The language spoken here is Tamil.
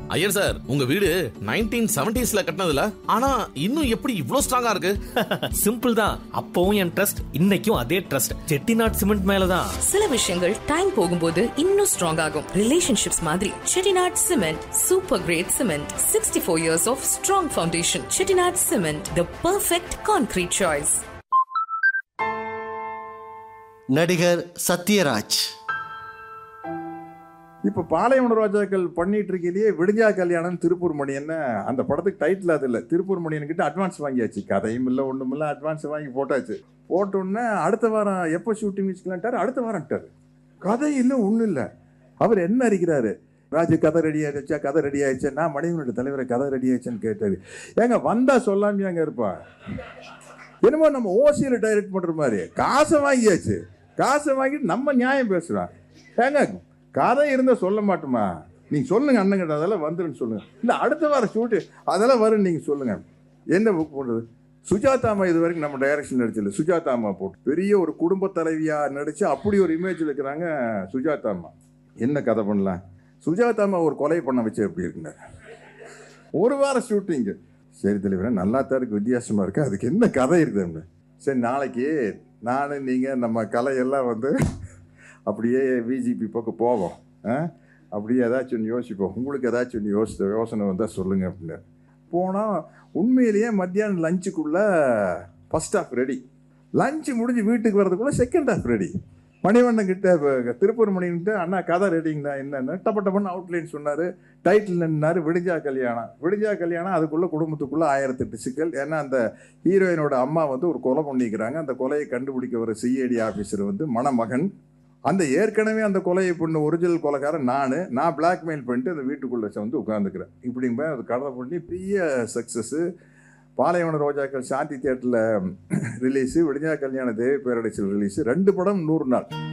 ஐயர் சார் உங்க வீடு நைன்டீன் செவன்டிஸ்ல கட்டினதுல ஆனா இன்னும் எப்படி இவ்ளோ ஸ்ட்ராங்கா இருக்கு சிம்பிள் தான் அப்பவும் என் ட்ரஸ்ட் இன்னைக்கும் அதே ட்ரஸ்ட் செட்டிநாட் சிமெண்ட் மேலதான் சில விஷயங்கள் டைம் போகும்போது இன்னும் ஸ்ட்ராங் ஆகும் ரிலேஷன்ஷிப்ஸ் மாதிரி Chettinad cement super great cement sixty four years of strong foundation Chettinad cement the perfect concrete choice நடிகர் சத்யராஜ் இப்போ பாலைவன ரோஜாக்கள் பண்ணிட்டு இருக்கையிலேயே விடுஞ்சா கல்யாணம் திருப்பூர் மணியன்னு அந்த படத்துக்கு டைட்டில் அது இல்லை திருப்பூர் மணியன் கிட்ட அட்வான்ஸ் வாங்கியாச்சு கதையும் இல்லை ஒன்றும் இல்லை அட்வான்ஸ் வாங்கி போட்டாச்சு போட்டோன்னே அடுத்த வாரம் எப்போ ஷூட்டிங் வச்சுக்கலான்ட்டார் அடுத்த வாரம்ட்டார் கதை இல்லை ஒன்றும் இல்லை அவர் என்ன அறிக்கிறாரு ராஜு கதை ரெடி ஆயிடுச்சா கதை ரெடி ஆயிடுச்சா நான் மணிவனோட தலைவரை கதை ரெடி ஆயிடுச்சுன்னு கேட்டாரு ஏங்க வந்தா சொல்லாமே அங்கே இருப்பா என்னமோ நம்ம ஓசியில் டைரக்ட் பண்ணுற மாதிரி காசை வாங்கியாச்சு காசை வாங்கிட்டு நம்ம நியாயம் பேசுகிறோம் ஏங்க கதை இருந்தால் சொல்ல மாட்டோமா நீங்கள் சொல்லுங்கள் அண்ணங்கிட்ட அதெல்லாம் வந்துருன்னு சொல்லுங்கள் இல்லை அடுத்த வாரம் ஷூட்டு அதெல்லாம் வரும்னு நீங்கள் சொல்லுங்கள் என்ன புக் பண்ணுறது சுஜாதாமா இது வரைக்கும் நம்ம டைரக்ஷன் நடிச்சல சுஜாதாமா போட்டு பெரிய ஒரு குடும்ப தலைவியாக நடித்து அப்படி ஒரு இமேஜில் இருக்கிறாங்க சுஜாதாமா என்ன கதை பண்ணலாம் சுஜாதாமா ஒரு கொலை பண்ண வச்சு எப்படி இருக்குனார் ஒரு வாரம் ஷூட்டிங்கு சரி தலைவரே நல்லா தான் இருக்கு வித்தியாசமாக இருக்கு அதுக்கு என்ன கதை இருக்குது சரி நாளைக்கு நான் நீங்கள் நம்ம கலையெல்லாம் வந்து அப்படியே விஜிபி பக்கம் போவோம் ஆ? அப்படியே ஏதாச்சும் ஒன்று யோசிப்போம் உங்களுக்கு ஏதாச்சும் ஒன்று யோசி யோசனை வந்தால் சொல்லுங்கள் அப்படின்னு போனால் உண்மையிலேயே மத்தியானம் லஞ்சுக்குள்ளே ஃபஸ்ட் ஹாஃப் ரெடி லஞ்சு முடிஞ்சு வீட்டுக்கு வர்றதுக்குள்ளே செகண்ட் ஹாஃப் ரெடி மணிவண்ணன் கிட்ட இப்ப திருப்பூர் மணிகிட்ட அண்ணா கதை ரெடிங்களா என்னென்ன டப்ப டப்பன்னு அவுட்லைன் சொன்னார் டைட்டில் நின்னாரு விடிஞ்சா கல்யாணம் விடிஞ்சா கல்யாணம் அதுக்குள்ளே குடும்பத்துக்குள்ளே ஆயிரத்தெட்டு சிக்கல் ஏன்னா அந்த ஹீரோயினோட அம்மா வந்து ஒரு கொலை பண்ணிக்கிறாங்க அந்த கொலையை கண்டுபிடிக்க வர சிஐடி ஆஃபீஸர் வந்து மணமகன் அந்த ஏற்கனவே அந்த கொலையை பண்ண ஒரிஜினல் கொலைக்காரன் நான் நான் பிளாக்மெயில் பண்ணிட்டு அந்த வீட்டுக்குள்ளே வந்து உட்காந்துக்கிறேன் இப்படிங்க அது கதை பண்ணி பெரிய சக்ஸஸ்ஸு பாலைவன ரோஜாக்கள் சாந்தி தியேட்டரில் ரிலீஸு விடிஞ்சா கல்யாண தேவி பேரடைச்சல் ரிலீஸு ரெண்டு படம் நூறு நாள்